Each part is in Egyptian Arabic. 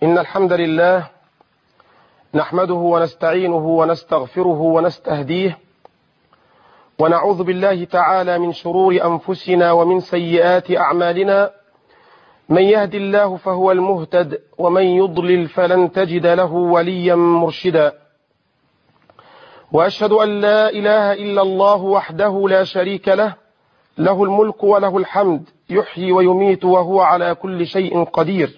إن الحمد لله نحمده ونستعينه ونستغفره ونستهديه ونعوذ بالله تعالى من شرور أنفسنا ومن سيئات أعمالنا من يهد الله فهو المهتد ومن يضلل فلن تجد له وليا مرشدا وأشهد أن لا إله إلا الله وحده لا شريك له له الملك وله الحمد يحيي ويميت وهو على كل شيء قدير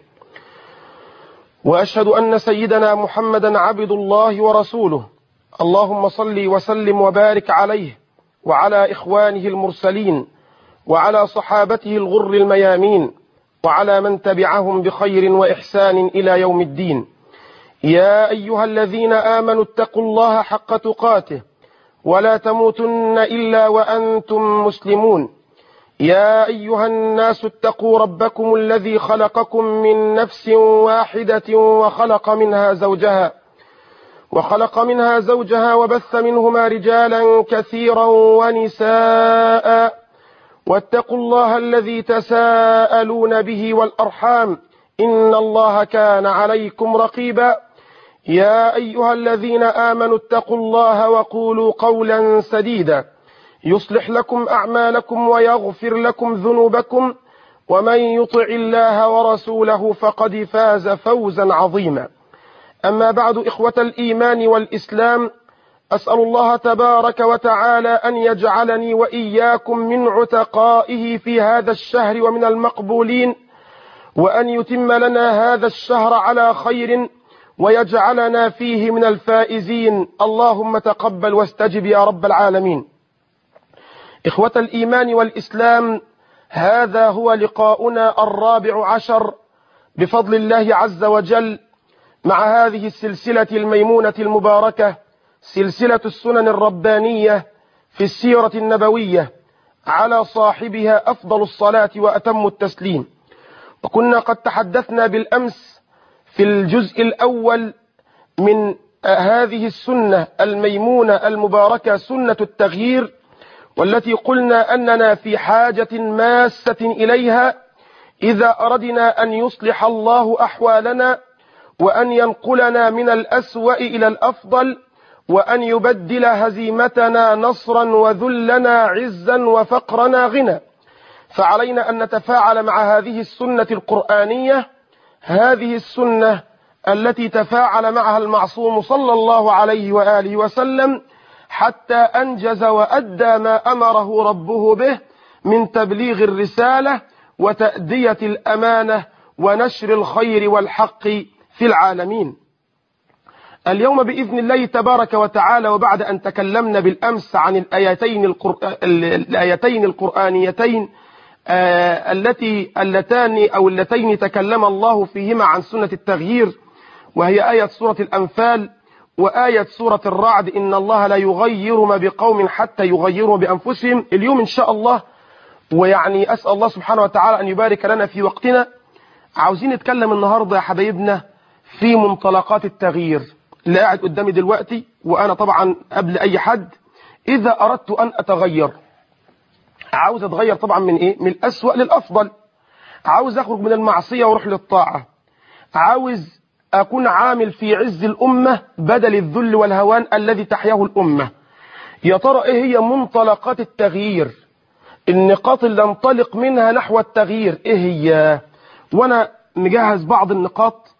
وأشهد أن سيدنا محمدا عبد الله ورسوله اللهم صل وسلم وبارك عليه وعلى إخوانه المرسلين وعلى صحابته الغر الميامين وعلى من تبعهم بخير وإحسان إلى يوم الدين يا أيها الذين آمنوا اتقوا الله حق تقاته ولا تموتن إلا وأنتم مسلمون يا أيها الناس اتقوا ربكم الذي خلقكم من نفس واحدة وخلق منها زوجها وخلق منها زوجها وبث منهما رجالا كثيرا ونساء واتقوا الله الذي تساءلون به والأرحام إن الله كان عليكم رقيبا يا أيها الذين آمنوا اتقوا الله وقولوا قولا سديدا يصلح لكم أعمالكم ويغفر لكم ذنوبكم ومن يطع الله ورسوله فقد فاز فوزا عظيما أما بعد إخوة الإيمان والإسلام أسأل الله تبارك وتعالى أن يجعلني وإياكم من عتقائه في هذا الشهر ومن المقبولين وأن يتم لنا هذا الشهر على خير ويجعلنا فيه من الفائزين اللهم تقبل واستجب يا رب العالمين إخوة الإيمان والإسلام هذا هو لقاؤنا الرابع عشر بفضل الله عز وجل مع هذه السلسلة الميمونة المباركة سلسلة السنن الربانية في السيرة النبوية على صاحبها أفضل الصلاة وأتم التسليم وكنا قد تحدثنا بالأمس في الجزء الأول من هذه السنة الميمونة المباركة سنة التغيير والتي قلنا أننا في حاجة ماسة إليها إذا أردنا أن يصلح الله أحوالنا وأن ينقلنا من الأسوأ إلى الأفضل وأن يبدل هزيمتنا نصرا وذلنا عزا وفقرنا غنى فعلينا أن نتفاعل مع هذه السنة القرآنية هذه السنة التي تفاعل معها المعصوم صلى الله عليه وآله وسلم حتى أنجز وأدى ما أمره ربه به من تبليغ الرسالة وتأدية الأمانة ونشر الخير والحق في العالمين اليوم بإذن الله تبارك وتعالى وبعد أن تكلمنا بالأمس عن الآيتين, القرآن الآيتين القرآنيتين آه التي اللتان أو اللتين تكلم الله فيهما عن سنة التغيير وهي آية سورة الأنفال وآية سورة الرعد إن الله لا يغير ما بقوم حتى يغيروا بأنفسهم اليوم إن شاء الله ويعني أسأل الله سبحانه وتعالى أن يبارك لنا في وقتنا عاوزين نتكلم النهاردة يا حبايبنا في منطلقات التغيير اللي قاعد قدامي دلوقتي وأنا طبعا قبل أي حد إذا أردت أن أتغير عاوز أتغير طبعا من إيه من الأسوأ للأفضل عاوز أخرج من المعصية وأروح للطاعة عاوز أكون عامل في عز الأمة بدل الذل والهوان الذي تحياه الأمة يا ترى إيه هي منطلقات التغيير النقاط اللي انطلق منها نحو التغيير إيه هي وأنا مجهز بعض النقاط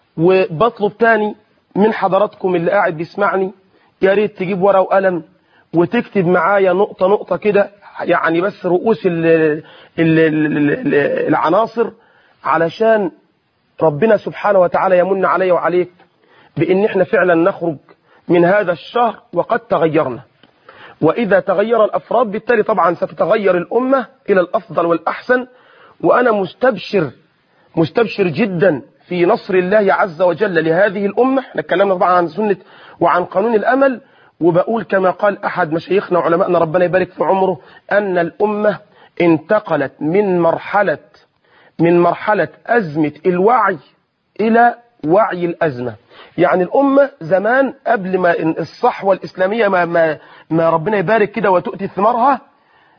وبطلب تاني من حضراتكم اللي قاعد بيسمعني يا ريت تجيب ورقة وقلم وتكتب معايا نقطة نقطة كده يعني بس رؤوس ال ال ال العناصر علشان ربنا سبحانه وتعالى يمن علي وعليك بأن احنا فعلا نخرج من هذا الشهر وقد تغيرنا وإذا تغير الأفراد بالتالي طبعا ستتغير الأمة إلى الأفضل والأحسن وأنا مستبشر مستبشر جدا في نصر الله عز وجل لهذه الأمة احنا اتكلمنا طبعا عن سنة وعن قانون الأمل وبقول كما قال أحد مشايخنا وعلمائنا ربنا يبارك في عمره أن الأمة انتقلت من مرحلة من مرحلة أزمة الوعي إلى وعي الأزمة يعني الأمة زمان قبل ما الصحوة الإسلامية ما, ما, ما ربنا يبارك كده وتؤتي ثمارها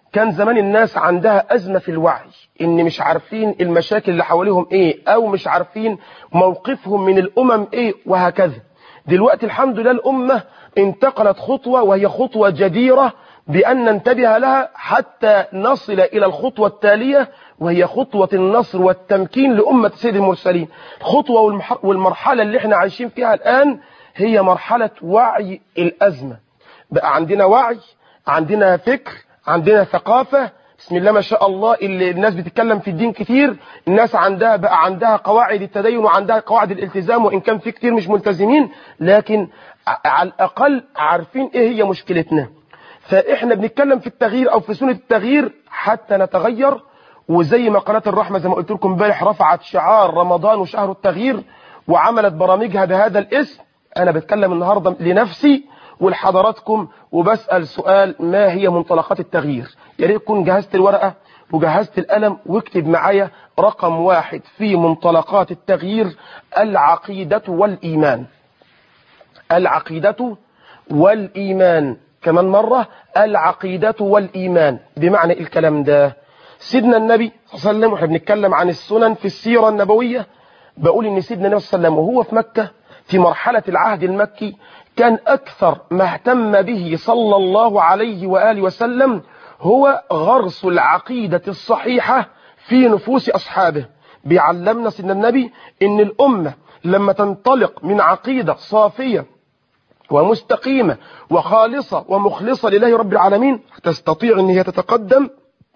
كان زمان الناس عندها أزمة في الوعي إن مش عارفين المشاكل اللي حواليهم إيه أو مش عارفين موقفهم من الأمم إيه وهكذا دلوقتي الحمد لله الأمة انتقلت خطوة وهي خطوة جديرة بأن ننتبه لها حتى نصل إلى الخطوة التالية وهي خطوة النصر والتمكين لأمة سيد المرسلين الخطوة والمرحلة اللي احنا عايشين فيها الآن هي مرحلة وعي الأزمة بقى عندنا وعي عندنا فكر عندنا ثقافة بسم الله ما شاء الله اللي الناس بتتكلم في الدين كتير الناس عندها بقى عندها قواعد التدين وعندها قواعد الالتزام وإن كان في كتير مش ملتزمين لكن على الأقل عارفين إيه هي مشكلتنا فإحنا بنتكلم في التغيير أو في سنة التغيير حتى نتغير وزي ما قناة الرحمة زي ما قلت لكم امبارح رفعت شعار رمضان وشهر التغيير وعملت برامجها بهذا الاسم أنا بتكلم النهاردة لنفسي ولحضراتكم وبسأل سؤال ما هي منطلقات التغيير يا ريت تكون جهزت الورقة وجهزت القلم واكتب معايا رقم واحد في منطلقات التغيير العقيدة والإيمان العقيدة والإيمان كمان مرة العقيدة والإيمان بمعنى الكلام ده سيدنا النبي صلى الله عليه وسلم واحنا بنتكلم عن السنن في السيرة النبوية بقول ان سيدنا النبي صلى الله عليه وسلم وهو في مكة في مرحلة العهد المكي كان أكثر ما اهتم به صلى الله عليه وآله وسلم هو غرس العقيدة الصحيحة في نفوس أصحابه بيعلمنا سيدنا النبي ان الأمة لما تنطلق من عقيدة صافية ومستقيمة وخالصة ومخلصة لله رب العالمين تستطيع ان هي تتقدم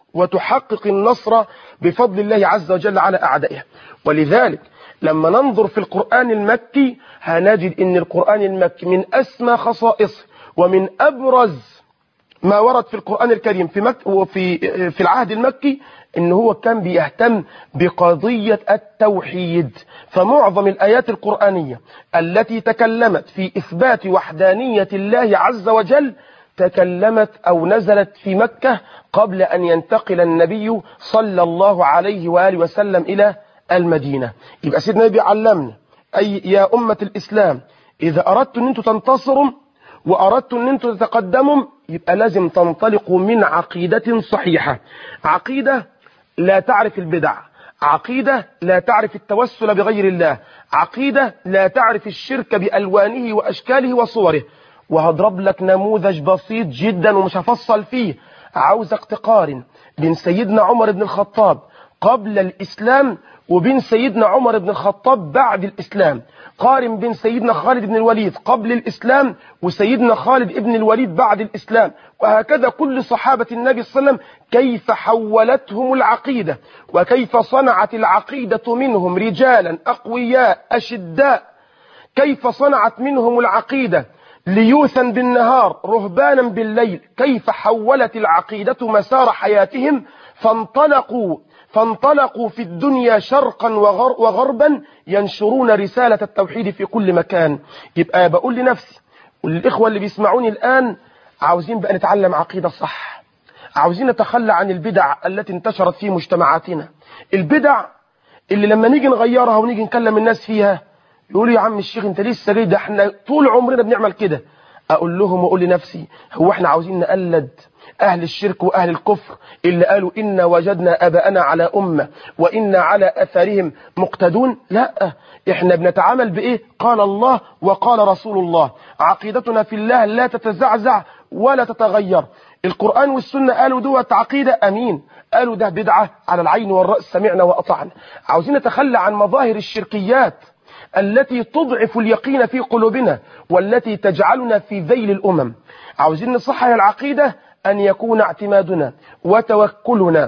وتحقق النصر بفضل الله عز وجل على أعدائها ولذلك لما ننظر في القرآن المكي هنجد ان القرآن المكي من أسمى خصائصه ومن أبرز ما ورد في القرآن الكريم في مك وفي في العهد المكي ان هو كان بيهتم بقضية التوحيد فمعظم الآيات القرآنية التي تكلمت في إثبات وحدانية الله عز وجل تكلمت أو نزلت في مكة قبل أن ينتقل النبي صلى الله عليه وآله وسلم إلى المدينة يبقى سيدنا النبي علمنا أي يا أمة الإسلام إذا أردت أن أنتم تنتصروا وأردت أن أنتم تتقدموا يبقى لازم تنطلقوا من عقيدة صحيحة عقيدة لا تعرف البدع عقيدة لا تعرف التوسل بغير الله عقيدة لا تعرف الشرك بألوانه وأشكاله وصوره وهضرب لك نموذج بسيط جدا ومش هفصل فيه عاوزك تقارن بين سيدنا عمر بن الخطاب قبل الإسلام وبين سيدنا عمر بن الخطاب بعد الإسلام قارن بين سيدنا خالد بن الوليد قبل الإسلام وسيدنا خالد بن الوليد بعد الإسلام وهكذا كل صحابة النبي صلى الله عليه وسلم كيف حولتهم العقيدة وكيف صنعت العقيدة منهم رجالا أقوياء أشداء كيف صنعت منهم العقيدة ليوثا بالنهار رهبانا بالليل كيف حولت العقيدة مسار حياتهم فانطلقوا فانطلقوا في الدنيا شرقا وغر وغربا ينشرون رسالة التوحيد في كل مكان يبقى بقول لنفسي والإخوة اللي بيسمعوني الآن عاوزين بقى نتعلم عقيدة صح عاوزين نتخلى عن البدع التي انتشرت في مجتمعاتنا البدع اللي لما نيجي نغيرها ونيجي نكلم الناس فيها يقولوا يا عم الشيخ انت لسه ليه ده احنا طول عمرنا بنعمل كده اقول لهم واقول لنفسي هو احنا عاوزين نقلد أهل الشرك وأهل الكفر اللي قالوا إنا وجدنا أباءنا على أمة وإنا على أثارهم مقتدون لا إحنا بنتعامل بإيه قال الله وقال رسول الله عقيدتنا في الله لا تتزعزع ولا تتغير القرآن والسنة قالوا دوت عقيدة أمين قالوا ده بدعة على العين والرأس سمعنا وأطعنا عاوزين نتخلى عن مظاهر الشركيات التي تضعف اليقين في قلوبنا والتي تجعلنا في ذيل الأمم عاوزين نصحح العقيدة أن يكون اعتمادنا وتوكلنا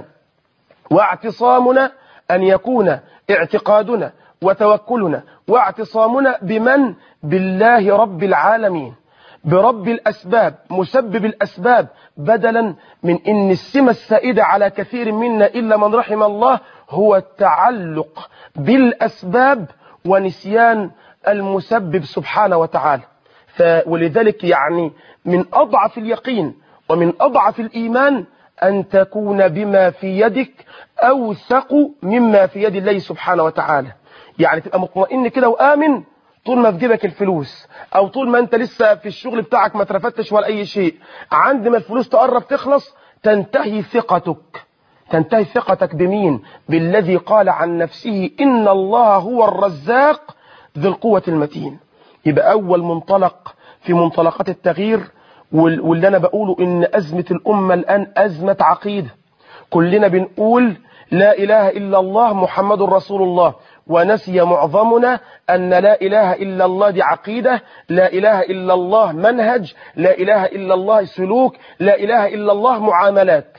واعتصامنا أن يكون اعتقادنا وتوكلنا واعتصامنا بمن بالله رب العالمين برب الأسباب مسبب الأسباب بدلا من إن السمة السائدة على كثير منا إلا من رحم الله هو التعلق بالأسباب ونسيان المسبب سبحانه وتعالى ولذلك يعني من أضعف اليقين ومن أضعف الإيمان أن تكون بما في يدك أوثق مما في يد الله سبحانه وتعالى يعني تبقى مطمئن كده وآمن طول ما في جيبك الفلوس أو طول ما أنت لسه في الشغل بتاعك ما ترفتش ولا أي شيء عند ما الفلوس تقرب تخلص تنتهي ثقتك تنتهي ثقتك بمين بالذي قال عن نفسه إن الله هو الرزاق ذو القوة المتين يبقى أول منطلق في منطلقات التغيير واللي أنا بقوله إن أزمة الأمة الآن أزمة عقيدة كلنا بنقول لا إله إلا الله محمد رسول الله ونسي معظمنا أن لا إله إلا الله دي عقيدة لا إله إلا الله منهج لا إله إلا الله سلوك لا إله إلا الله معاملات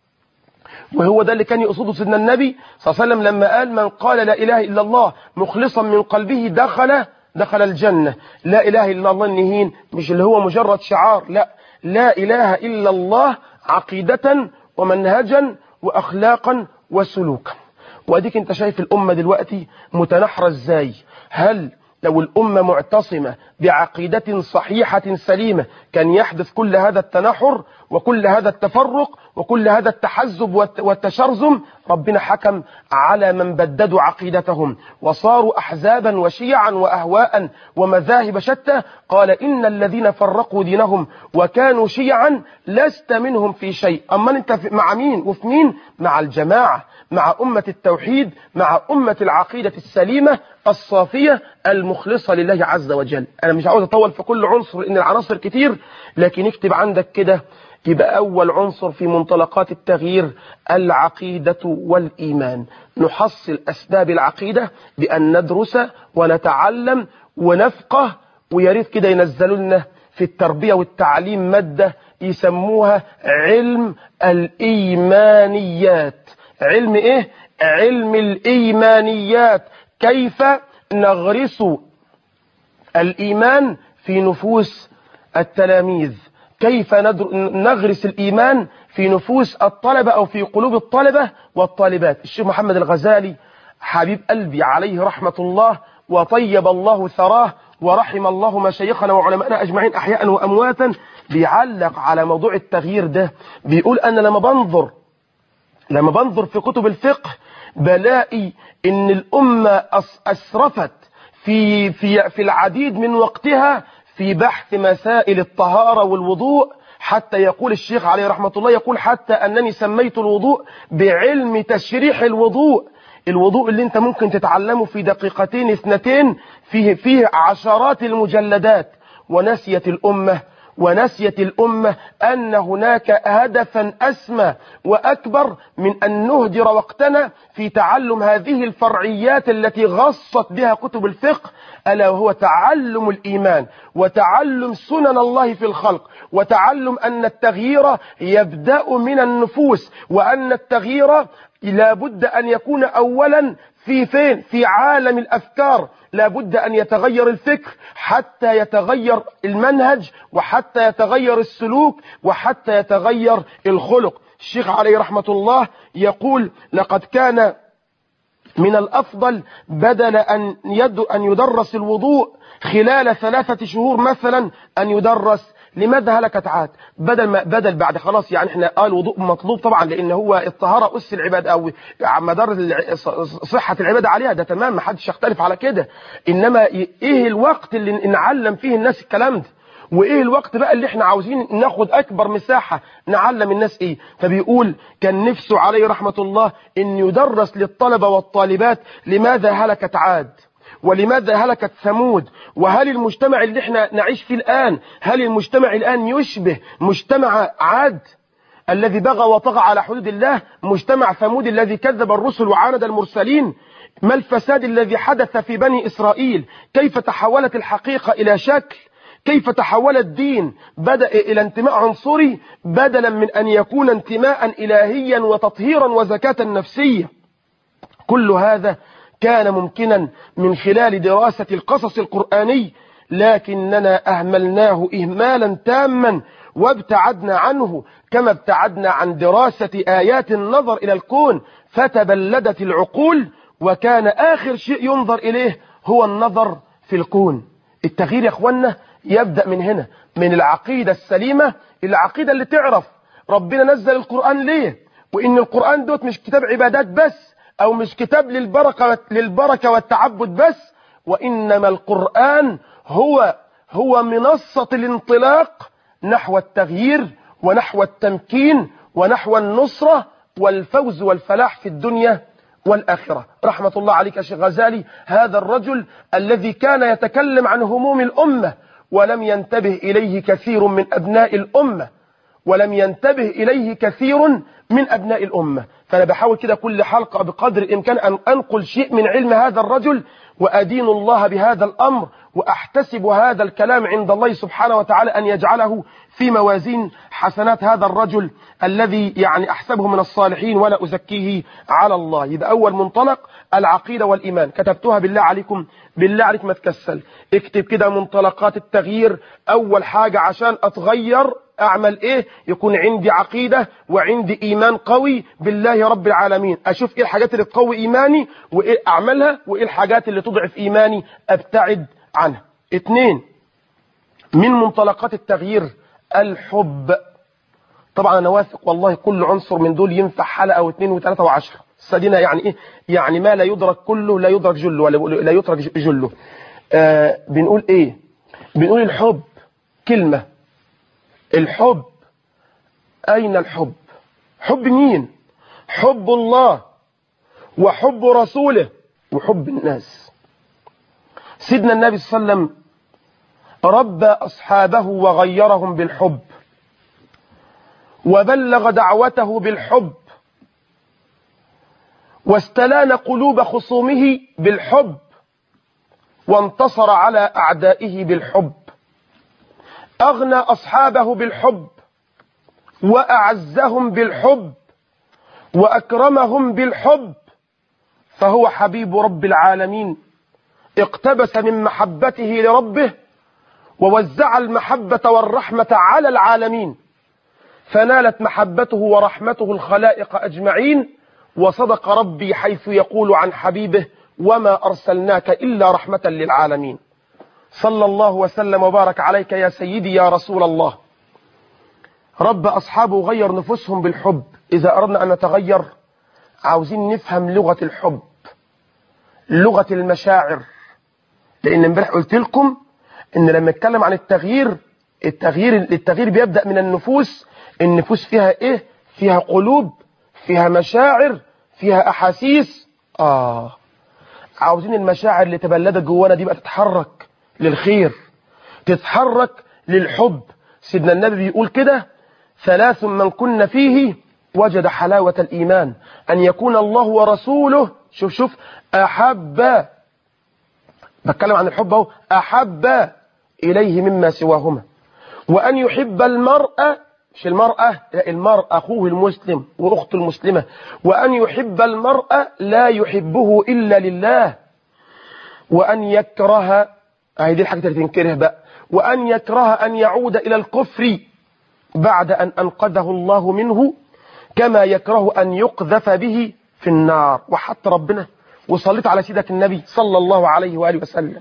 وهو ده اللي كان يقصده سيدنا النبي صلى الله عليه وسلم لما قال من قال لا إله إلا الله مخلصا من قلبه دخل دخل الجنة لا إله إلا الله النهين مش اللي هو مجرد شعار لا لا إله إلا الله عقيدة ومنهجا وأخلاقا وسلوكا واديك انت شايف الأمة دلوقتي متنحرة ازاي هل لو الأمة معتصمة بعقيدة صحيحة سليمة كان يحدث كل هذا التنحر وكل هذا التفرق وكل هذا التحزب والتشرذم ربنا حكم على من بددوا عقيدتهم وصاروا أحزابا وشيعا وأهواء ومذاهب شتى قال إن الذين فرقوا دينهم وكانوا شيعا لست منهم في شيء أما أنت مع مين وفي مين مع الجماعة مع أمة التوحيد مع أمة العقيدة السليمة الصافية المخلصة لله عز وجل أنا مش عاوز أطول في كل عنصر لأن العناصر كتير لكن اكتب عندك كده يبقى أول عنصر في منطلقات التغيير العقيدة والإيمان نحصل أسباب العقيدة بأن ندرس ونتعلم ونفقه وياريت كده ينزلوا لنا في التربية والتعليم مادة يسموها علم الإيمانيات علم إيه؟ علم الإيمانيات كيف نغرس الإيمان في نفوس التلاميذ كيف نغرس الإيمان في نفوس الطلبة أو في قلوب الطلبة والطالبات الشيخ محمد الغزالي حبيب قلبي عليه رحمة الله وطيب الله ثراه ورحم الله مشايخنا وعلماءنا أجمعين أحياء وأمواتا بيعلق على موضوع التغيير ده بيقول أنا لما بنظر لما بنظر في كتب الفقه بلاقي ان الأمة أسرفت في, في, في العديد من وقتها في بحث مسائل الطهارة والوضوء حتى يقول الشيخ عليه رحمة الله يقول حتى أنني سميت الوضوء بعلم تشريح الوضوء الوضوء اللي انت ممكن تتعلمه في دقيقتين اثنتين فيه, فيه عشرات المجلدات ونسيت الأمة ونسيت الأمة أن هناك هدفا أسمى وأكبر من أن نهدر وقتنا في تعلم هذه الفرعيات التي غصت بها كتب الفقه ألا وهو تعلم الإيمان وتعلم سنن الله في الخلق وتعلم أن التغيير يبدأ من النفوس وأن التغيير لابد أن يكون أولا في فين في عالم الأفكار لابد أن يتغير الفكر حتى يتغير المنهج وحتى يتغير السلوك وحتى يتغير الخلق الشيخ عليه رحمة الله يقول لقد كان من الأفضل بدل أن, يد أن يدرس الوضوء خلال ثلاثة شهور مثلا أن يدرس لماذا هلكت عاد بدل ما بدل بعد خلاص يعني احنا قال الوضوء مطلوب طبعا لان هو الطهاره اس العباده او مدار صحه العباده عليها ده تمام ما حدش يختلف على كده انما ايه الوقت اللي نعلم فيه الناس الكلام ده وايه الوقت بقى اللي احنا عاوزين ناخد اكبر مساحة نعلم الناس ايه فبيقول كان نفسه عليه رحمة الله ان يدرس للطلبة والطالبات لماذا هلكت عاد ولماذا هلكت ثمود وهل المجتمع اللي احنا نعيش فيه الآن هل المجتمع الآن يشبه مجتمع عاد الذي بغى وطغى على حدود الله مجتمع ثمود الذي كذب الرسل وعاند المرسلين ما الفساد الذي حدث في بني إسرائيل كيف تحولت الحقيقة إلى شكل كيف تحول الدين بدأ إلى انتماء عنصري بدلا من أن يكون انتماء إلهيا وتطهيرا وزكاة نفسية كل هذا كان ممكنا من خلال دراسة القصص القرآني لكننا أهملناه إهمالا تاما وابتعدنا عنه كما ابتعدنا عن دراسة آيات النظر إلى الكون فتبلدت العقول وكان آخر شيء ينظر إليه هو النظر في الكون التغيير يا أخوانا يبدأ من هنا من العقيدة السليمة العقيدة اللي تعرف ربنا نزل القرآن ليه وإن القرآن دوت مش كتاب عبادات بس أو مش كتاب للبركة, للبركة والتعبد بس وإنما القرآن هو هو منصة الانطلاق نحو التغيير ونحو التمكين ونحو النصرة والفوز والفلاح في الدنيا والآخرة رحمة الله عليك يا شيخ غزالي هذا الرجل الذي كان يتكلم عن هموم الأمة ولم ينتبه إليه كثير من أبناء الأمة ولم ينتبه إليه كثير من أبناء الأمة فأنا بحاول كده كل حلقة بقدر الإمكان أن أنقل شيء من علم هذا الرجل وأدين الله بهذا الأمر وأحتسب هذا الكلام عند الله سبحانه وتعالى أن يجعله في موازين حسنات هذا الرجل الذي يعني أحسبه من الصالحين ولا أزكيه على الله إذا أول منطلق العقيدة والإيمان كتبتها بالله عليكم بالله عليك ما تكسل اكتب كده منطلقات التغيير أول حاجة عشان أتغير أعمل إيه يكون عندي عقيدة وعندي إيمان قوي بالله رب العالمين أشوف إيه الحاجات اللي تقوي إيماني وإيه أعملها وإيه الحاجات اللي تضعف إيماني أبتعد عنها اثنين من منطلقات التغيير الحب طبعا انا واثق والله كل عنصر من دول ينفع حلقه واثنين وثلاثه وعشره سدينا يعني ايه يعني ما لا يدرك كله لا يدرك جله ولا لا يترك جله آه بنقول ايه بنقول الحب كلمه الحب اين الحب حب مين حب الله وحب رسوله وحب الناس سيدنا النبي صلى الله عليه وسلم ربى أصحابه وغيرهم بالحب وبلغ دعوته بالحب واستلان قلوب خصومه بالحب وانتصر على أعدائه بالحب أغنى أصحابه بالحب وأعزهم بالحب وأكرمهم بالحب فهو حبيب رب العالمين اقتبس من محبته لربه ووزع المحبة والرحمة على العالمين فنالت محبته ورحمته الخلائق أجمعين وصدق ربي حيث يقول عن حبيبه وما أرسلناك إلا رحمة للعالمين صلى الله وسلم وبارك عليك يا سيدي يا رسول الله رب أصحابه غير نفوسهم بالحب إذا أردنا أن نتغير عاوزين نفهم لغة الحب لغة المشاعر لأن امبارح قلت لكم ان لما نتكلم عن التغيير التغيير التغيير بيبدأ من النفوس النفوس فيها ايه فيها قلوب فيها مشاعر فيها احاسيس اه عاوزين المشاعر اللي تبلدت جوانا دي بقى تتحرك للخير تتحرك للحب سيدنا النبي بيقول كده ثلاث من كن فيه وجد حلاوة الإيمان أن يكون الله ورسوله شوف شوف أحب بتكلم عن الحب اهو أحب إليه مما سواهما وأن يحب المرأة مش المرأة لا المرأة أخوه المسلم وأخته المسلمة وأن يحب المرأة لا يحبه إلا لله وأن يكره هذه دي الحاجة اللي تنكره بقى وأن يكره أن يعود إلى الكفر بعد أن أنقذه الله منه كما يكره أن يقذف به في النار وحتى ربنا وصليت على سيدة النبي صلى الله عليه وآله وسلم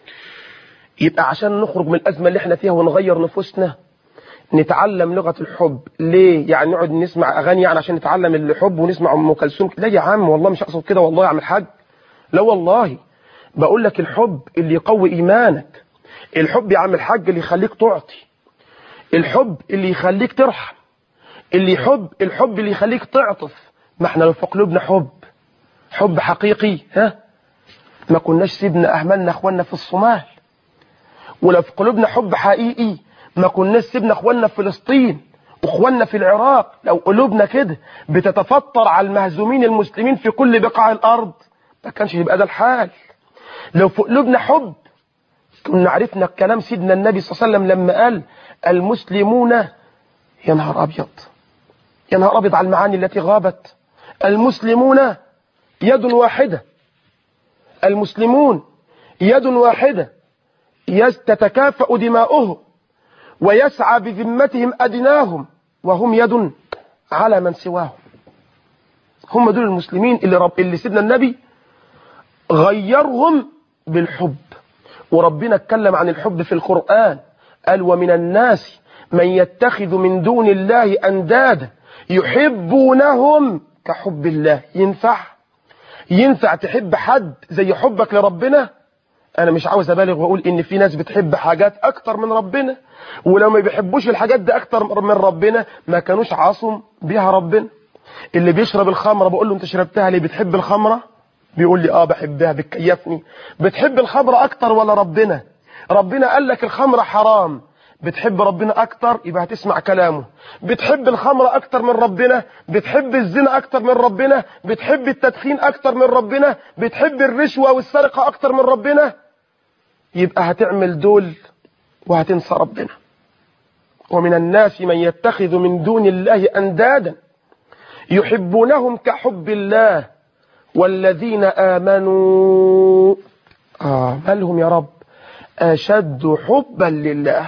يبقى عشان نخرج من الأزمة اللي احنا فيها ونغير نفوسنا نتعلم لغة الحب ليه يعني نقعد نسمع أغاني يعني عشان نتعلم الحب ونسمع أم كلثوم لا يا عم والله مش أقصد كده والله يا عم الحاج لا والله بقول لك الحب اللي يقوي إيمانك الحب يا عم الحاج اللي يخليك تعطي الحب اللي يخليك ترحم اللي يحب الحب اللي يخليك تعطف ما احنا لو في قلوبنا حب حب حقيقي ها ما كناش سيبنا أهملنا أخواننا في الصومال ولو في قلوبنا حب حقيقي ما كناش سيبنا أخواننا في فلسطين وأخواننا في العراق لو قلوبنا كده بتتفطر على المهزومين المسلمين في كل بقاع الأرض ما كانش يبقى ده الحال لو في قلوبنا حب كنا عرفنا كلام سيدنا النبي صلى الله عليه وسلم لما قال المسلمون يا نهار أبيض يا نهار أبيض على المعاني التي غابت المسلمون يد واحدة المسلمون يد واحدة تتكافأ دماؤهم ويسعى بذمتهم أدناهم وهم يد على من سواهم هم دول المسلمين اللي, رب اللي سيدنا النبي غيرهم بالحب وربنا اتكلم عن الحب في القرآن قال ومن الناس من يتخذ من دون الله أندادا يحبونهم كحب الله ينفع ينفع تحب حد زي حبك لربنا انا مش عاوز ابالغ واقول ان في ناس بتحب حاجات اكتر من ربنا ولو ما بيحبوش الحاجات دي اكتر من ربنا ما كانوش عاصم بيها ربنا اللي بيشرب الخمره بقول له انت شربتها ليه بتحب الخمره بيقول لي اه بحبها بتكيفني بتحب الخمره اكتر ولا ربنا ربنا قال لك الخمره حرام بتحب ربنا اكتر يبقى هتسمع كلامه بتحب الخمره اكتر من ربنا بتحب الزنا اكتر من ربنا بتحب التدخين اكتر من ربنا بتحب الرشوه والسرقه اكتر من ربنا يبقى هتعمل دول وهتنسى ربنا ومن الناس من يتخذ من دون الله اندادا يحبونهم كحب الله والذين آمنوا آه مالهم يا رب أشد حبا لله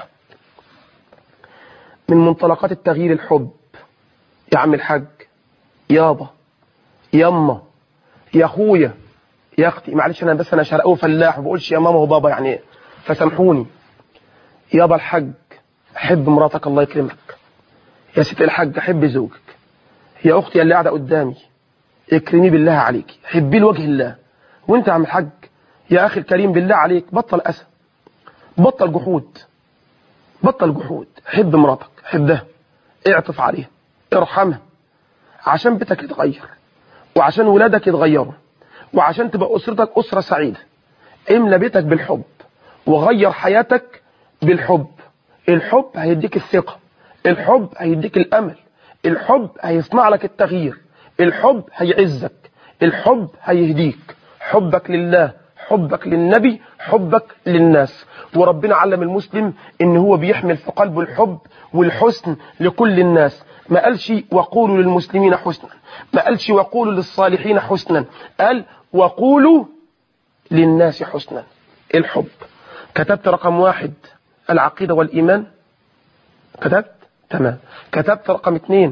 من منطلقات التغيير الحب يا عم الحاج يابا يما يا اخويا يا اختي معلش انا بس انا شرقاوي فلاح ما بقولش يا ماما وبابا يعني فسامحوني يابا الحاج حب مراتك الله يكرمك يا ست الحاج حب زوجك يا اختي اللي قاعده قدامي اكرمي بالله عليك حبي لوجه الله وانت يا عم الحاج يا اخي الكريم بالله عليك بطل اسى بطل جحود بطل جحود حب مراتك حبها اعطف عليها ارحمها عشان بيتك يتغير وعشان ولادك يتغيروا وعشان تبقى اسرتك اسره سعيده املى بيتك بالحب وغير حياتك بالحب الحب هيديك الثقه الحب هيديك الامل الحب هيصنع لك التغيير الحب هيعزك الحب هيهديك حبك لله حبك للنبي حبك للناس وربنا علم المسلم ان هو بيحمل في قلبه الحب والحسن لكل الناس ما قالش وقولوا للمسلمين حسنا ما قالش وقولوا للصالحين حسنا قال وقولوا للناس حسنا الحب كتبت رقم واحد العقيدة والإيمان كتبت تمام كتبت رقم اثنين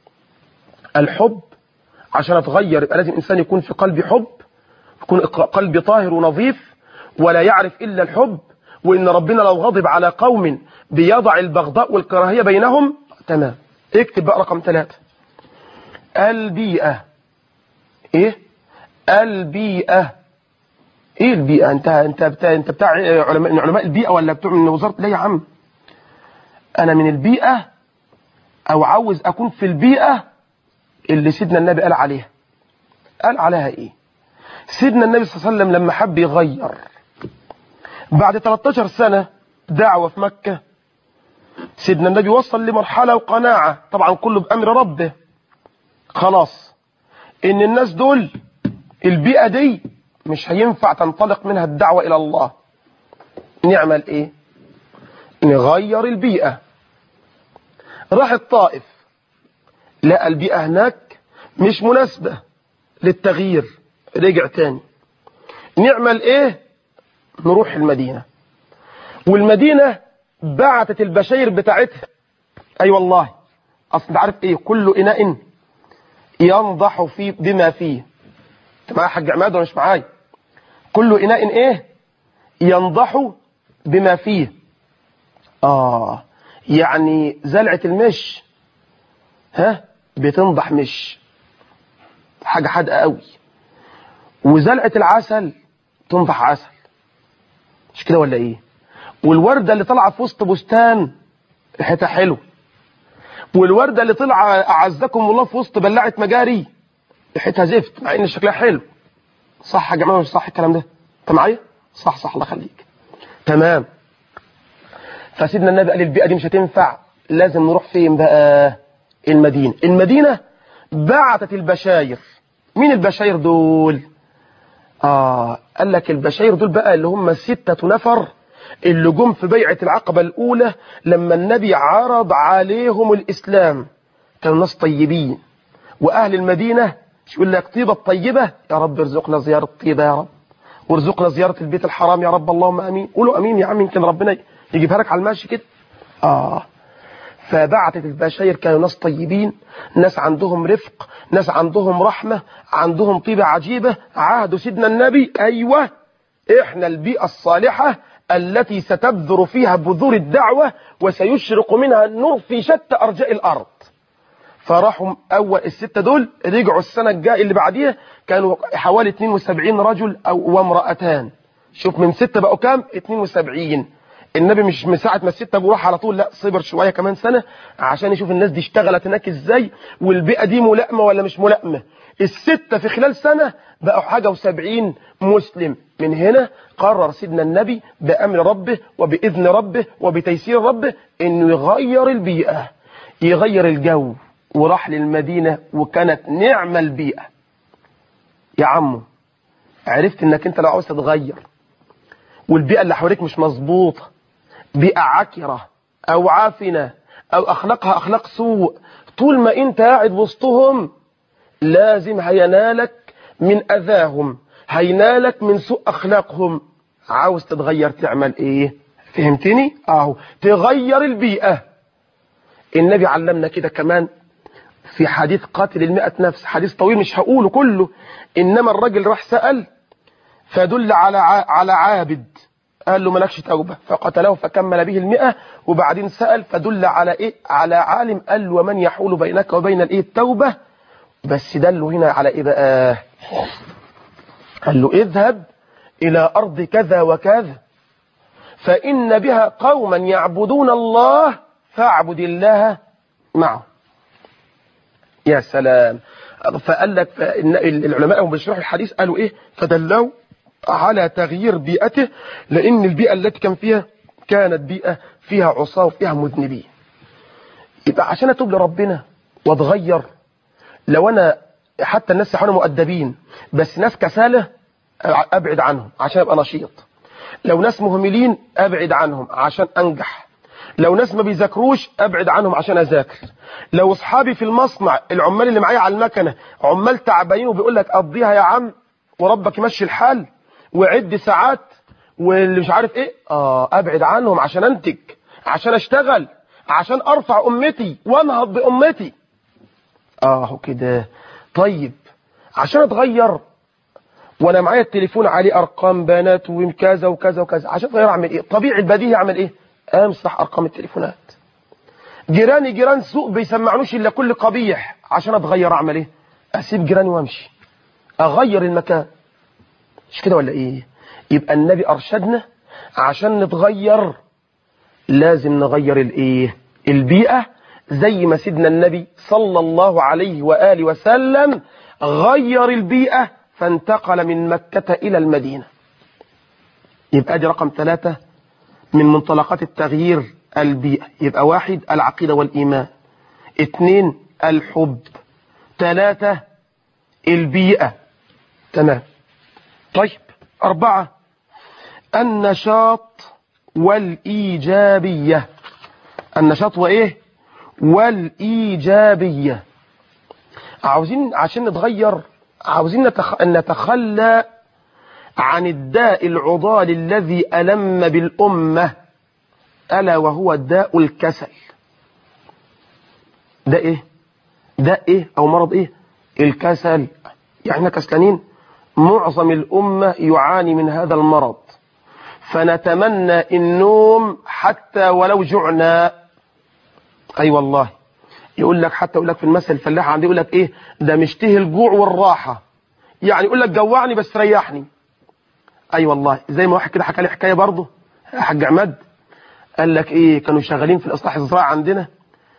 الحب عشان اتغير يبقى لازم انسان يكون في قلبي حب يكون قلبي طاهر ونظيف ولا يعرف الا الحب وان ربنا لو غضب على قوم بيضع البغضاء والكراهيه بينهم تمام اكتب بقى رقم ثلاثة البيئة ايه البيئة ايه البيئة انت انت بتاع انت بتاع علماء من علماء البيئة ولا بتوع من وزارة لا يا عم انا من البيئة او عاوز اكون في البيئة اللي سيدنا النبي قال عليها قال عليها ايه سيدنا النبي صلى الله عليه وسلم لما حب يغير بعد 13 سنة دعوة في مكة سيدنا النبي وصل لمرحلة وقناعة طبعا كله بأمر ربه خلاص ان الناس دول البيئة دي مش هينفع تنطلق منها الدعوة الى الله نعمل ايه نغير البيئة راح الطائف لقى البيئة هناك مش مناسبة للتغيير رجع تاني نعمل ايه نروح المدينة والمدينة بعتت البشاير بتاعتها اي أيوة والله اصل عارف ايه كل اناء ينضح فيه بما فيه انت معايا حاج عماد ولا مش معايا كل اناء ايه ينضح بما فيه اه يعني زلعة المش ها بتنضح مش حاجة حادقة قوي وزلعة العسل تنضح عسل مش كده ولا ايه والوردة اللي طالعة في وسط بستان ريحتها حلو والوردة اللي طالعة أعزكم الله في وسط بلاعة مجاري ريحتها زفت مع إن شكلها حلو صح يا جماعة مش صح الكلام ده أنت معايا؟ صح صح الله يخليك تمام فسيدنا النبي قال البيئة دي مش هتنفع لازم نروح فين بقى المدينة المدينة بعتت البشاير مين البشاير دول آه قال لك البشاير دول بقى اللي هم ستة نفر اللي جم في بيعة العقبة الأولى لما النبي عرض عليهم الإسلام كانوا ناس طيبين وأهل المدينة يقول لك طيبة الطيبة يا رب ارزقنا زيارة طيبة يا رب وارزقنا زيارة البيت الحرام يا رب اللهم أمين قولوا أمين يا عم يمكن ربنا يجيبها لك على الماشي كده آه فبعتت البشاير كانوا ناس طيبين ناس عندهم رفق ناس عندهم رحمة عندهم طيبة عجيبة عهد سيدنا النبي أيوة إحنا البيئة الصالحة التي ستبذر فيها بذور الدعوة وسيشرق منها النور في شتى أرجاء الأرض فراحوا أول الستة دول رجعوا السنة الجاية اللي بعديها كانوا حوالي 72 رجل أو وامرأتان شوف من ستة بقوا كام 72 النبي مش من ساعة ما الستة وراح على طول لا صبر شوية كمان سنة عشان يشوف الناس دي اشتغلت هناك ازاي والبيئة دي ملائمة ولا مش ملائمة الستة في خلال سنة بقوا حاجة وسبعين مسلم من هنا قرر سيدنا النبي بأمر ربه وبإذن ربه وبتيسير ربه انه يغير البيئة يغير الجو وراح للمدينة وكانت نعمة البيئة يا عمو عرفت انك انت لو عاوز تتغير والبيئة اللي حواليك مش مظبوطة بيئة عكرة او عافنة او اخلاقها اخلاق سوء طول ما انت قاعد وسطهم لازم هينالك من اذاهم هينالك من سوء اخلاقهم عاوز تتغير تعمل ايه فهمتني اهو تغير البيئة النبي علمنا كده كمان في حديث قاتل المئة نفس حديث طويل مش هقوله كله إنما الرجل راح سأل فدل على على عابد قال له مالكش توبة فقتله فكمل به المئة وبعدين سأل فدل على إيه على عالم قال له ومن يحول بينك وبين الإيه التوبة بس دله هنا على إيه بقى قال له اذهب إلى أرض كذا وكذا فإن بها قوما يعبدون الله فاعبد الله معه يا سلام فقال لك العلماء هم بيشرحوا الحديث قالوا ايه فدلوا على تغيير بيئته لان البيئة التي كان فيها كانت بيئة فيها عصاة وفيها مذنبين يبقى عشان اتوب لربنا واتغير لو انا حتى الناس يحاولوا مؤدبين بس ناس كسالة ابعد عنهم عشان ابقى نشيط لو ناس مهملين ابعد عنهم عشان انجح لو ناس ما بيذاكروش ابعد عنهم عشان اذاكر لو اصحابي في المصنع العمال اللي معايا على المكنه عمال تعبانين وبيقول لك قضيها يا عم وربك يمشي الحال وعد ساعات واللي مش عارف ايه اه ابعد عنهم عشان انتج عشان اشتغل عشان ارفع امتي وانهض بامتي اه كده طيب عشان اتغير وانا معايا التليفون عليه ارقام بنات وكذا وكذا وكذا عشان اتغير اعمل ايه طبيعي البديهي اعمل ايه امسح ارقام التليفونات جيراني جيران سوء بيسمعنوش الا كل قبيح عشان اتغير اعمل ايه اسيب جيراني وامشي اغير المكان مش كده ولا ايه يبقى النبي ارشدنا عشان نتغير لازم نغير الايه البيئة زي ما سيدنا النبي صلى الله عليه وآله وسلم غير البيئة فانتقل من مكة إلى المدينة يبقى دي رقم ثلاثة من منطلقات التغيير البيئة يبقى واحد العقيدة والإيمان اثنين الحب ثلاثة البيئة تمام طيب أربعة النشاط والإيجابية النشاط وإيه والإيجابية عاوزين عشان نتغير عاوزين نتخ... نتخلى عن الداء العضال الذي ألم بالأمة ألا وهو داء الكسل ده إيه ده إيه أو مرض إيه الكسل يعني احنا كسلانين معظم الأمة يعاني من هذا المرض فنتمنى النوم حتى ولو جعنا أي أيوة والله يقول لك حتى يقول لك في المثل الفلاح عندي يقول لك إيه ده مشتهي الجوع والراحة يعني يقول لك جوعني بس ريحني أي أيوة والله زي ما واحد كده حكى لي حكاية برضه حاج عماد قال لك إيه كانوا شغالين في الإصلاح الزراعي عندنا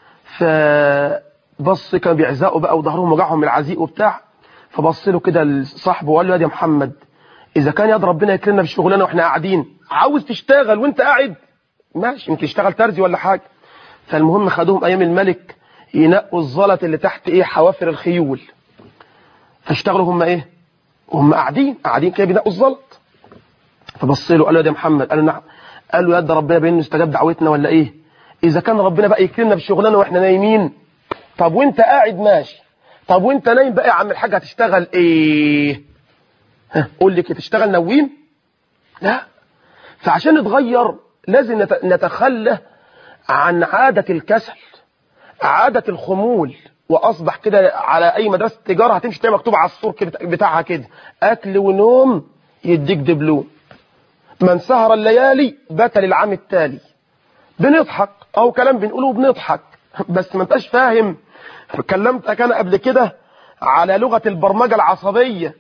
فبص كانوا بيعزقوا بقى وظهرهم وجعهم من العزيق وبتاع فبص له كده لصاحبه وقال له يا محمد إذا كان يد ربنا يكرمنا في شغلنا وإحنا قاعدين عاوز تشتغل وأنت قاعد ماشي يمكن تشتغل ترزي ولا حاجة فالمهم خدوهم أيام الملك ينقوا الزلط اللي تحت إيه حوافر الخيول فاشتغلوا هم إيه وهم قاعدين قاعدين كده بينقوا الزلط فبص له قال له يا محمد قال له نعم قال له يد ربنا بين استجاب دعوتنا ولا إيه إذا كان ربنا بقى يكرمنا في شغلنا وإحنا نايمين طب وأنت قاعد ماشي طب وانت نايم بقى يا عم الحاج هتشتغل ايه ها قول لي كده تشتغل نويم لا فعشان نتغير لازم نتخلى عن عادة الكسل عادة الخمول واصبح كده على اي مدرسة تجارة هتمشي تلاقي مكتوب على السور كده بتاعها كده اكل ونوم يديك دبلوم من سهر الليالي بات للعام التالي بنضحك او كلام بنقوله بنضحك بس ما انتش فاهم كلمتك انا قبل كده على لغة البرمجة العصبية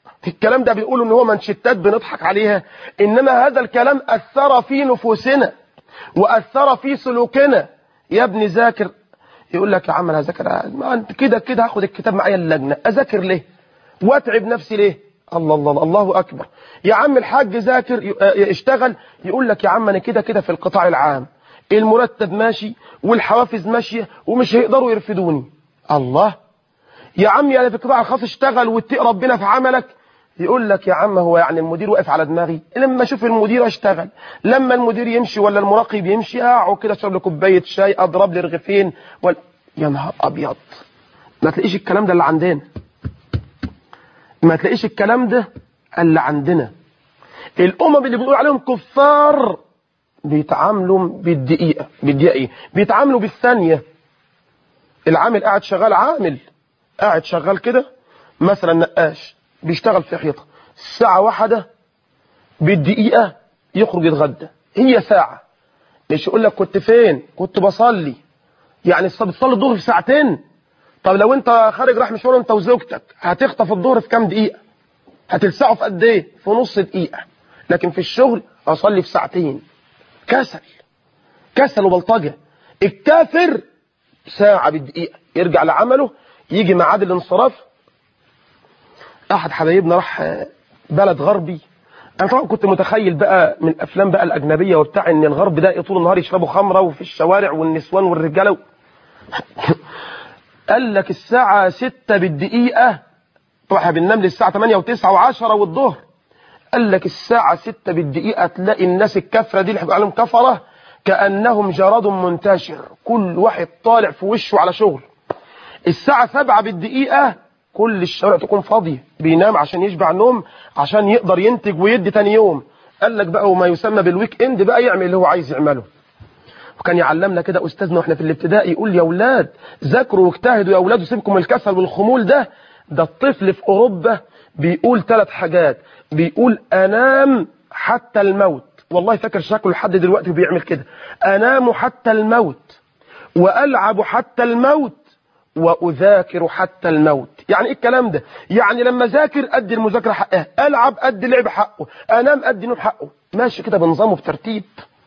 الكلام ده بيقولوا ان هو منشتات بنضحك عليها انما هذا الكلام اثر في نفوسنا واثر في سلوكنا يا ابني ذاكر يقول لك يا عم انا هذاكر ما أنت كده كده هاخد الكتاب معايا اللجنه اذاكر ليه واتعب نفسي ليه الله الله الله, الله اكبر يا عم الحاج ذاكر ي- اشتغل يقول لك يا عم انا كده كده في القطاع العام المرتب ماشي والحوافز ماشيه ومش هيقدروا يرفدوني الله يا عم انا في القطاع الخاص اشتغل واتقي ربنا في عملك يقول لك يا عم هو يعني المدير واقف على دماغي لما اشوف المدير اشتغل لما المدير يمشي ولا المراقب يمشي اقعد كده اشرب لي كوبايه شاي اضرب لي رغيفين ولا يا نهار ابيض ما تلاقيش الكلام ده اللي عندنا ما تلاقيش الكلام ده اللي عندنا الامم اللي بنقول عليهم كفار بيتعاملوا بالدقيقه بالدقيقه ايه بيتعاملوا بالثانيه العامل قاعد شغال عامل قاعد شغال كده مثلا نقاش بيشتغل في حيطه الساعه واحدة بالدقيقه يخرج يتغدى هي ساعه مش يقول لك كنت فين كنت بصلي يعني بتصلي الظهر في ساعتين طب لو انت خارج رايح مشوار انت وزوجتك هتخطف الظهر في كام دقيقه هتلسعه في قد ايه في نص دقيقه لكن في الشغل اصلي في ساعتين كسل كسل وبلطجه الكافر ساعه بالدقيقه يرجع لعمله يجي ميعاد الانصراف احد حبايبنا راح بلد غربي انا طبعا كنت متخيل بقى من الافلام بقى الاجنبيه وبتاع ان الغرب ده طول النهار يشربوا خمره وفي الشوارع والنسوان والرجاله قال لك الساعه 6 بالدقيقه طبعا احنا بننام للساعه 8 و9 و10 والظهر قال لك الساعه 6 بالدقيقه تلاقي الناس الكفره دي اللي احنا عليهم كفره كانهم جراد منتشر كل واحد طالع في وشه على شغل الساعه 7 بالدقيقه كل الشوارع تكون فاضيه بينام عشان يشبع نوم عشان يقدر ينتج ويدي تاني يوم قال لك بقى وما يسمى بالويك اند بقى يعمل اللي هو عايز يعمله وكان يعلمنا كده استاذنا واحنا في الابتدائي يقول يا اولاد ذاكروا واجتهدوا يا اولاد وسيبكم من الكسل والخمول ده ده الطفل في اوروبا بيقول ثلاث حاجات بيقول انام حتى الموت والله فاكر شكله لحد دلوقتي بيعمل كده انام حتى الموت والعب حتى الموت واذاكر حتى الموت يعني ايه الكلام ده يعني لما ذاكر ادي المذاكره حقها العب ادي اللعب حقه انام ادي نوم حقه ماشي كده بنظام وبترتيب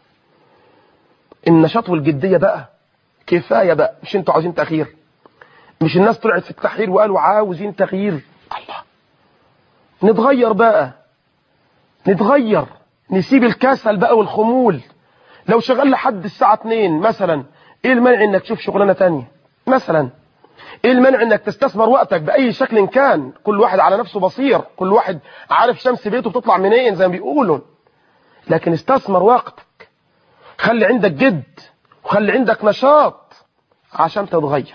النشاط والجديه بقى كفايه بقى مش انتوا عاوزين تغيير مش الناس طلعت في التحرير وقالوا عاوزين تغيير الله نتغير بقى نتغير نسيب الكسل بقى والخمول لو شغال لحد الساعه 2 مثلا ايه المانع انك تشوف شغلانه تانية مثلا ايه المانع انك تستثمر وقتك باي شكل كان كل واحد على نفسه بصير كل واحد عارف شمس بيته بتطلع منين زي ما بيقولوا لكن استثمر وقتك خلي عندك جد وخلي عندك نشاط عشان تتغير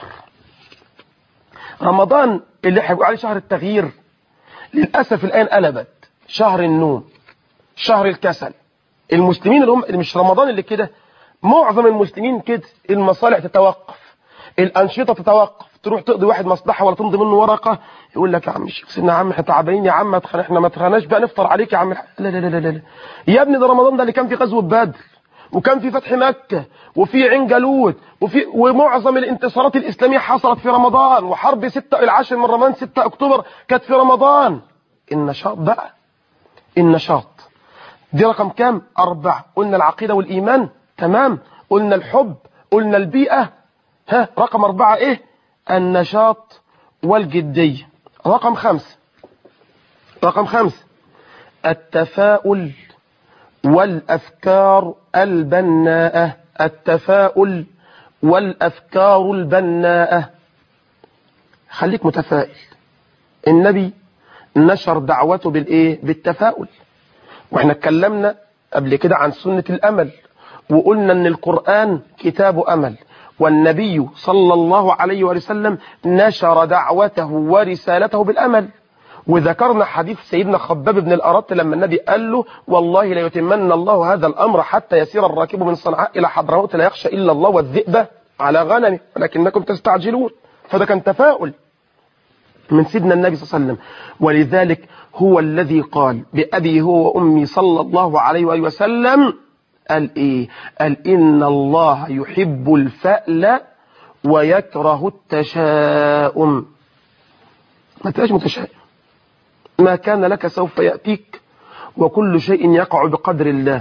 رمضان اللي احنا بنقول عليه شهر التغيير للاسف الان قلبت شهر النوم شهر الكسل المسلمين اللي هم اللي مش رمضان اللي كده معظم المسلمين كده المصالح تتوقف الانشطه تتوقف تروح تقضي واحد مصلحه ولا تمضي منه ورقه يقول لك يا عم الشيخ سيدنا يا عم احنا تعبانين يا عم احنا ما تخناش بقى نفطر عليك يا عم لا لا لا لا لا يا ابني ده رمضان ده اللي كان في غزوه بدر وكان في فتح مكة وفي عين جالوت وفي ومعظم الانتصارات الإسلامية حصلت في رمضان وحرب 6 العاشر من رمضان 6 أكتوبر كانت في رمضان النشاط بقى النشاط دي رقم كام أربعة قلنا العقيدة والإيمان تمام قلنا الحب قلنا البيئة ها رقم أربعة إيه النشاط والجدية رقم خمسة رقم خمسة التفاؤل والأفكار البناءة التفاؤل والأفكار البناءة خليك متفائل النبي نشر دعوته بالإيه بالتفاؤل واحنا اتكلمنا قبل كده عن سنة الأمل وقلنا ان القرآن كتاب أمل والنبي صلى الله عليه وسلم نشر دعوته ورسالته بالأمل وذكرنا حديث سيدنا خباب بن الأرط لما النبي قال له والله لا يتمنى الله هذا الأمر حتى يسير الراكب من صنعاء إلى حضرموت لا يخشى إلا الله والذئب على غنمه ولكنكم تستعجلون فده كان تفاؤل من سيدنا النبي صلى الله عليه وسلم ولذلك هو الذي قال بأبي هو وأمي صلى الله عليه وآله وسلم قال إيه قال إن الله يحب الفأل ويكره التشاؤم ما تبقاش متشائم ما كان لك سوف يأتيك وكل شيء يقع بقدر الله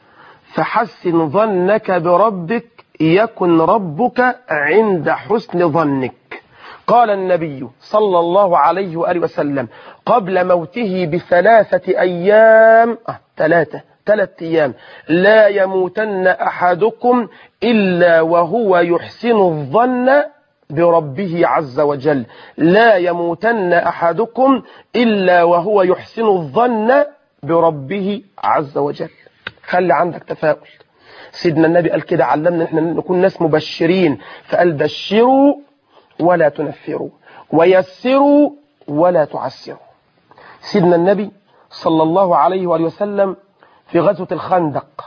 فحسن ظنك بربك يكن ربك عند حسن ظنك قال النبي صلى الله عليه وآله وسلم قبل موته بثلاثة أيام آه ثلاثة ثلاثة أيام لا يموتن أحدكم إلا وهو يحسن الظن بربه عز وجل لا يموتن أحدكم إلا وهو يحسن الظن بربه عز وجل خلي عندك تفاؤل سيدنا النبي قال كده علمنا احنا نكون ناس مبشرين فقال بشروا ولا تنفروا ويسروا ولا تعسروا سيدنا النبي صلى الله عليه وآله وسلم في غزوة الخندق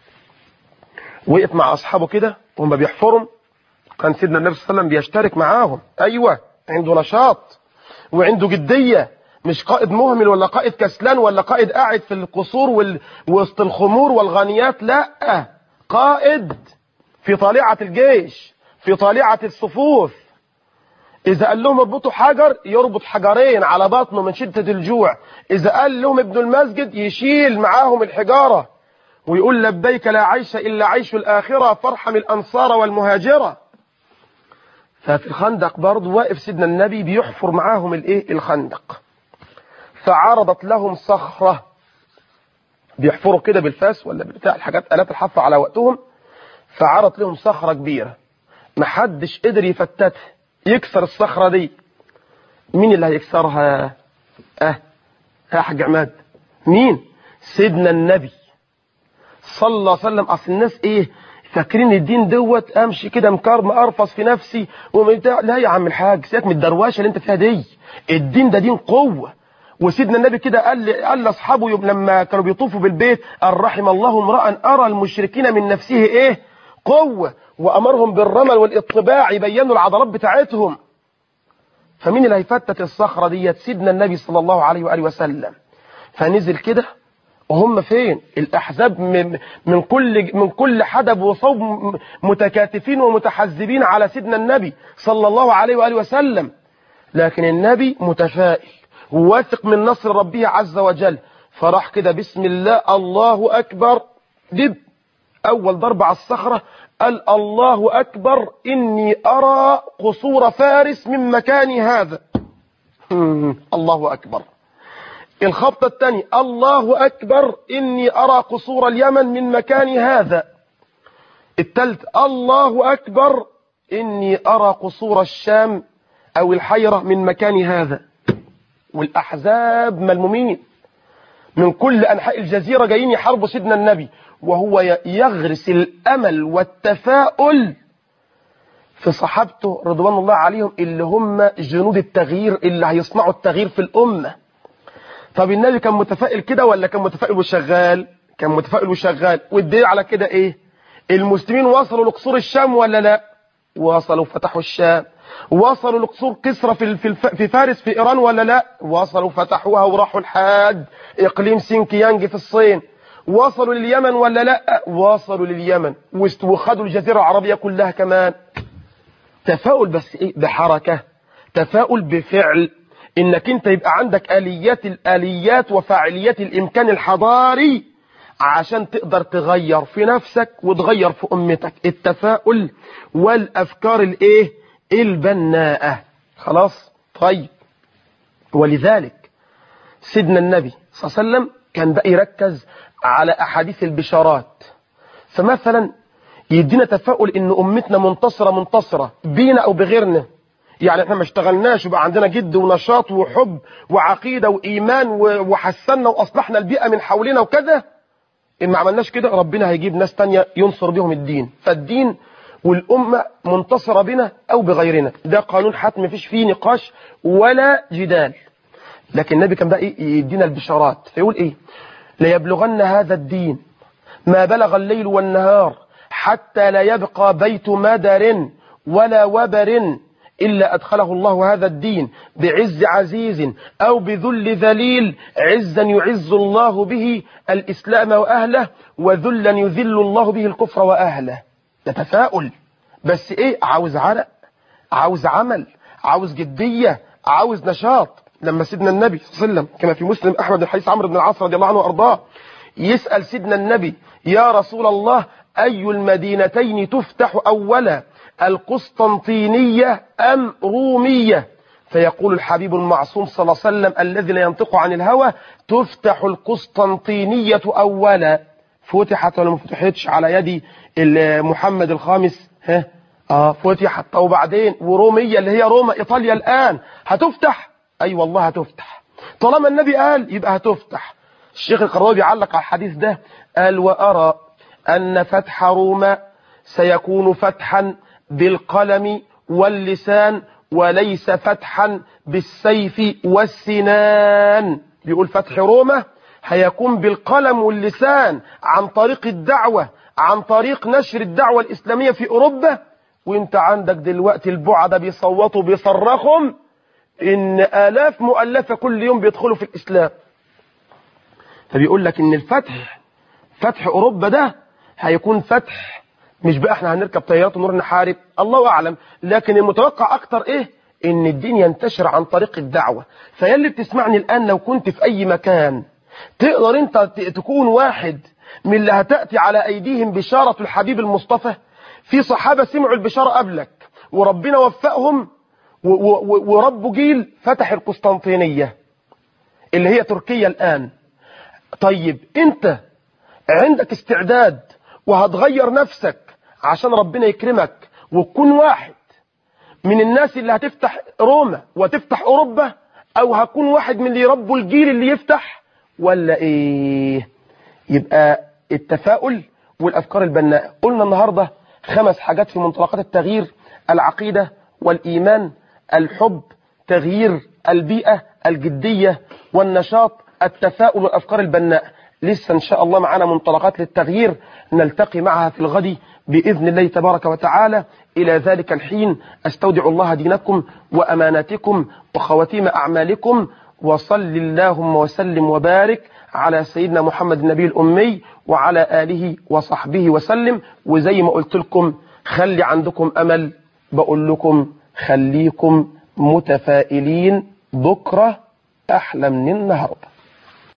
وقف مع أصحابه كده وهم بيحفروا كان سيدنا النبي صلى الله عليه وسلم بيشترك معاهم أيوة عنده نشاط وعنده جدية مش قائد مهمل ولا قائد كسلان ولا قائد قاعد في القصور وال... وسط الخمور والغنيات لا قائد في طالعة الجيش في طالعة الصفوف إذا قال لهم اربطوا حجر يربط حجرين على بطنه من شدة الجوع إذا قال لهم ابن المسجد يشيل معاهم الحجارة ويقول لبيك لا عيش إلا عيش الآخرة فارحم الأنصار والمهاجرة ففي الخندق برضه واقف سيدنا النبي بيحفر معاهم الايه الخندق فعرضت لهم صخرة بيحفروا كده بالفاس ولا بتاع الحاجات آلات الحفر على وقتهم فعرض لهم صخرة كبيرة محدش قدر يفتتها يكسر الصخرة دي مين اللي هيكسرها اه يا حاج عماد مين سيدنا النبي صلى الله عليه وسلم اصل الناس ايه فاكرين الدين دوت امشي كده مكار مقرفص في نفسي ومتاع لا يا عم الحاج سيبك من الدروشه اللي انت فيها دي الدين ده دين قوه وسيدنا النبي كده قال قال لاصحابه لما كانوا بيطوفوا بالبيت قال رحم الله امرا ارى المشركين من نفسه ايه قوه وامرهم بالرمل والاطباع يبينوا العضلات بتاعتهم فمين اللي هيفتت الصخره ديت سيدنا النبي صلى الله عليه واله وسلم فنزل كده وهم فين الاحزاب من, من كل من كل حدب وصوب متكاتفين ومتحزبين على سيدنا النبي صلى الله عليه واله وسلم لكن النبي متفائل واثق من نصر ربه عز وجل فراح كده بسم الله الله اكبر دب اول ضربه على الصخره قال الله اكبر اني ارى قصور فارس من مكاني هذا الله اكبر الخبطة الثانية الله أكبر إني أرى قصور اليمن من مكان هذا الثالث الله أكبر إني أرى قصور الشام أو الحيرة من مكان هذا والأحزاب ملمومين من كل أنحاء الجزيرة جايين يحاربوا سيدنا النبي وهو يغرس الأمل والتفاؤل في صحابته رضوان الله عليهم اللي هم جنود التغيير اللي هيصنعوا التغيير في الأمة طب النبي كان متفائل كده ولا كان متفائل وشغال كان متفائل وشغال والدليل على كده ايه المسلمين وصلوا لقصور الشام ولا لا وصلوا فتحوا الشام وصلوا لقصور كسرى في في في فارس في ايران ولا لا وصلوا فتحوها وراحوا لحد اقليم سينكيانج في الصين وصلوا لليمن ولا لا وصلوا لليمن وخدوا الجزيره العربيه كلها كمان تفاؤل بس ايه بحركه تفاؤل بفعل انك انت يبقى عندك اليات الاليات وفاعليات الامكان الحضاري عشان تقدر تغير في نفسك وتغير في امتك التفاؤل والافكار الايه البناءه خلاص طيب ولذلك سيدنا النبي صلى الله عليه وسلم كان بقى يركز على احاديث البشارات فمثلا يدينا تفاؤل ان امتنا منتصره منتصره بينا او بغيرنا يعني احنا ما اشتغلناش وبقى عندنا جد ونشاط وحب وعقيده وايمان وحسنا واصلحنا البيئه من حولنا وكذا ان ما عملناش كده ربنا هيجيب ناس تانية ينصر بهم الدين فالدين والامه منتصره بنا او بغيرنا ده قانون حتم مفيش فيه نقاش ولا جدال لكن النبي كان بقى ايه يدينا البشارات فيقول ايه ليبلغن هذا الدين ما بلغ الليل والنهار حتى لا يبقى بيت مدر ولا وبر إلا أدخله الله هذا الدين بعز عزيز أو بذل ذليل عزا يعز الله به الإسلام وأهله وذلا يذل الله به الكفر وأهله ده تفاؤل بس إيه عاوز عرق عاوز عمل عاوز جدية عاوز نشاط لما سيدنا النبي صلى الله عليه وسلم كما في مسلم أحمد بن حديث عمرو بن العاص رضي الله عنه وأرضاه يسأل سيدنا النبي يا رسول الله أي المدينتين تفتح أولا القسطنطينية أم رومية فيقول الحبيب المعصوم صلى الله عليه وسلم الذي لا ينطق عن الهوى تفتح القسطنطينية أولا فتحت ولا ما فتحتش على يد محمد الخامس ها اه فتحت طب وبعدين ورومية اللي هي روما ايطاليا الان هتفتح اي أيوة والله هتفتح طالما النبي قال يبقى هتفتح الشيخ القرضاوي بيعلق على الحديث ده قال وارى ان فتح روما سيكون فتحا بالقلم واللسان وليس فتحا بالسيف والسنان بيقول فتح روما هيكون بالقلم واللسان عن طريق الدعوة عن طريق نشر الدعوة الإسلامية في أوروبا وانت عندك دلوقتي البعدة بيصوتوا بيصرخهم ان آلاف مؤلفة كل يوم بيدخلوا في الإسلام فبيقول لك ان الفتح فتح أوروبا ده هيكون فتح مش بقى احنا هنركب طيارات ونروح نحارب الله أعلم لكن المتوقع أكتر إيه ان الدين ينتشر عن طريق الدعوة فيلي بتسمعني الآن لو كنت في أي مكان تقدر انت تكون واحد من اللي هتأتي على أيديهم بشارة الحبيب المصطفى في صحابة سمعوا البشارة قبلك وربنا وفقهم وربوا جيل فتح القسطنطينية اللي هي تركيا الآن طيب انت عندك استعداد وهتغير نفسك عشان ربنا يكرمك وتكون واحد من الناس اللي هتفتح روما وتفتح أوروبا أو هكون واحد من اللي يربوا الجيل اللي يفتح ولا إيه يبقى التفاؤل والأفكار البناءة قلنا النهاردة خمس حاجات في منطلقات التغيير العقيدة والإيمان الحب تغيير البيئة الجدية والنشاط التفاؤل والأفكار البناءة لسه إن شاء الله معنا منطلقات للتغيير نلتقي معها في الغد بإذن الله تبارك وتعالى إلى ذلك الحين أستودع الله دينكم وأماناتكم وخواتيم أعمالكم وصل اللهم وسلم وبارك على سيدنا محمد النبي الأمي وعلى آله وصحبه وسلم وزي ما قلت لكم خلي عندكم أمل بقول لكم خليكم متفائلين بكرة أحلى من النهارده